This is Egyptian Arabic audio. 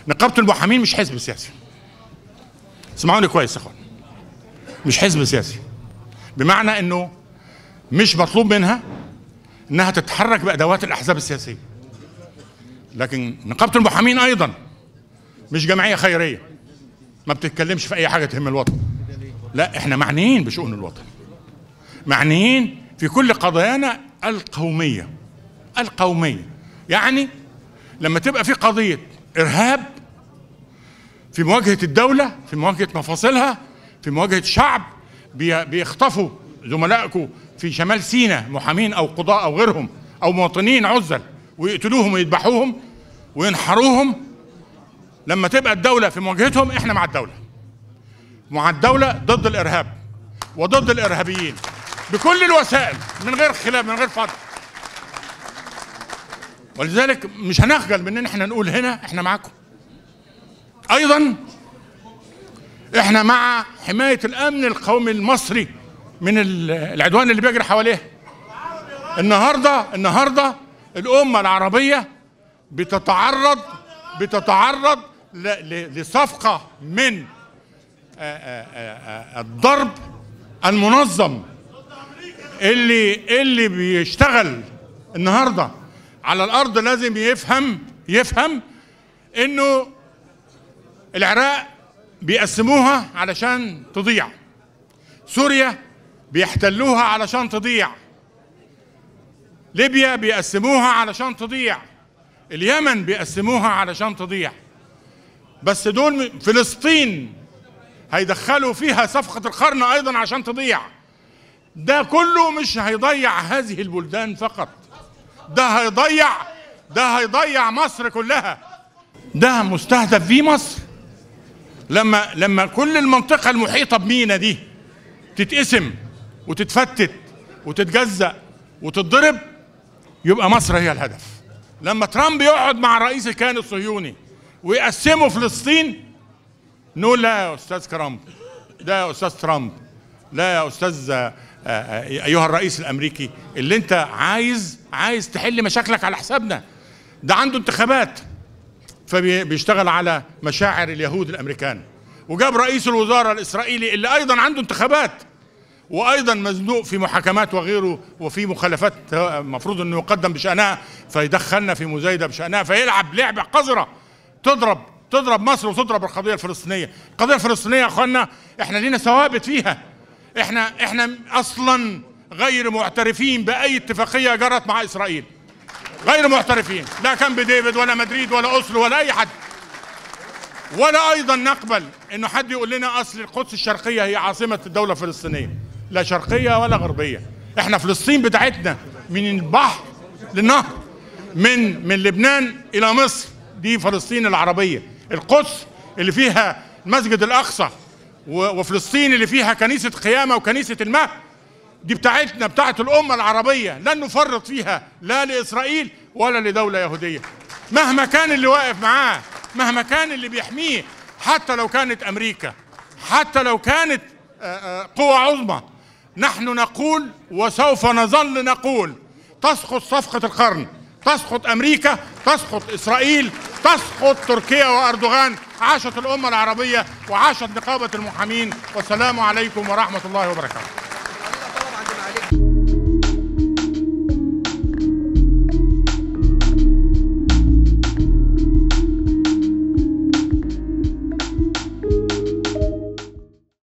نقابه المحامين مش حزب سياسي اسمعوني كويس يا اخوان مش حزب سياسي بمعنى انه مش مطلوب منها انها تتحرك بادوات الاحزاب السياسيه لكن نقابه المحامين ايضا مش جمعيه خيريه ما بتتكلمش في اي حاجه تهم الوطن لا احنا معنيين بشؤون الوطن معنيين في كل قضايانا القوميه القوميه يعني لما تبقى في قضيه ارهاب في مواجهه الدوله في مواجهه مفاصلها في مواجهه شعب بي- بيخطفوا زملائكم في شمال سيناء محامين او قضاء او غيرهم او مواطنين عزل ويقتلوهم ويذبحوهم وينحروهم لما تبقى الدوله في مواجهتهم احنا مع الدوله مع الدوله ضد الارهاب وضد الارهابيين بكل الوسائل من غير خلاف من غير فضل ولذلك مش هنخجل من ان احنا نقول هنا احنا معاكم ايضا احنا مع حمايه الامن القومي المصري من ال- العدوان اللي بيجري حواليه النهارده النهارده الامه العربيه بتتعرض بتتعرض ل- ل- لصفقه من آه، آه، آه، آه، الضرب المنظم اللي اللي بيشتغل النهارده على الارض لازم يفهم يفهم انه العراق بيقسموها علشان تضيع سوريا بيحتلوها علشان تضيع ليبيا بيقسموها علشان تضيع اليمن بيقسموها علشان تضيع بس دول م- فلسطين هيدخلوا فيها صفقة القرن أيضا عشان تضيع ده كله مش هيضيع هذه البلدان فقط ده هيضيع ده هيضيع مصر كلها ده مستهدف فيه مصر لما لما كل المنطقة المحيطة بمينا دي تتقسم وتتفتت وتتجزأ وتتضرب يبقى مصر هي الهدف لما ترامب يقعد مع رئيس الكيان الصهيوني ويقسموا فلسطين نقول لا يا استاذ ترامب لا يا استاذ ترامب لا يا استاذ آه، آه، ايها الرئيس الامريكي اللي انت عايز عايز تحل مشاكلك على حسابنا ده عنده انتخابات فبيشتغل على مشاعر اليهود الامريكان وجاب رئيس الوزراء الاسرائيلي اللي ايضا عنده انتخابات وايضا مزنوق في محاكمات وغيره وفي مخالفات المفروض انه يقدم بشانها فيدخلنا في مزايده بشانها فيلعب لعبه قذره تضرب تضرب مصر وتضرب القضيه الفلسطينيه، القضيه الفلسطينيه يا اخوانا احنا لينا ثوابت فيها احنا احنا اصلا غير معترفين باي اتفاقيه جرت مع اسرائيل غير معترفين لا كامب ديفيد ولا مدريد ولا اوسلو ولا اي حد ولا ايضا نقبل انه حد يقول لنا اصل القدس الشرقيه هي عاصمه الدوله الفلسطينيه لا شرقيه ولا غربيه احنا فلسطين بتاعتنا من البحر للنهر من من لبنان الى مصر دي فلسطين العربيه القدس اللي فيها المسجد الاقصى و- وفلسطين اللي فيها كنيسه قيامه وكنيسه المهد دي بتاعتنا بتاعت الأمة العربية لن نفرط فيها لا لإسرائيل ولا لدولة يهودية مهما كان اللي واقف معاه مهما كان اللي بيحميه حتى لو كانت أمريكا حتى لو كانت آه، آه، قوة عظمى نحن نقول وسوف نظل نقول تسقط صفقة القرن تسقط أمريكا تسقط إسرائيل تسقط تركيا وأردوغان عاشت الأمة العربية وعاشت نقابة المحامين والسلام عليكم ورحمة الله وبركاته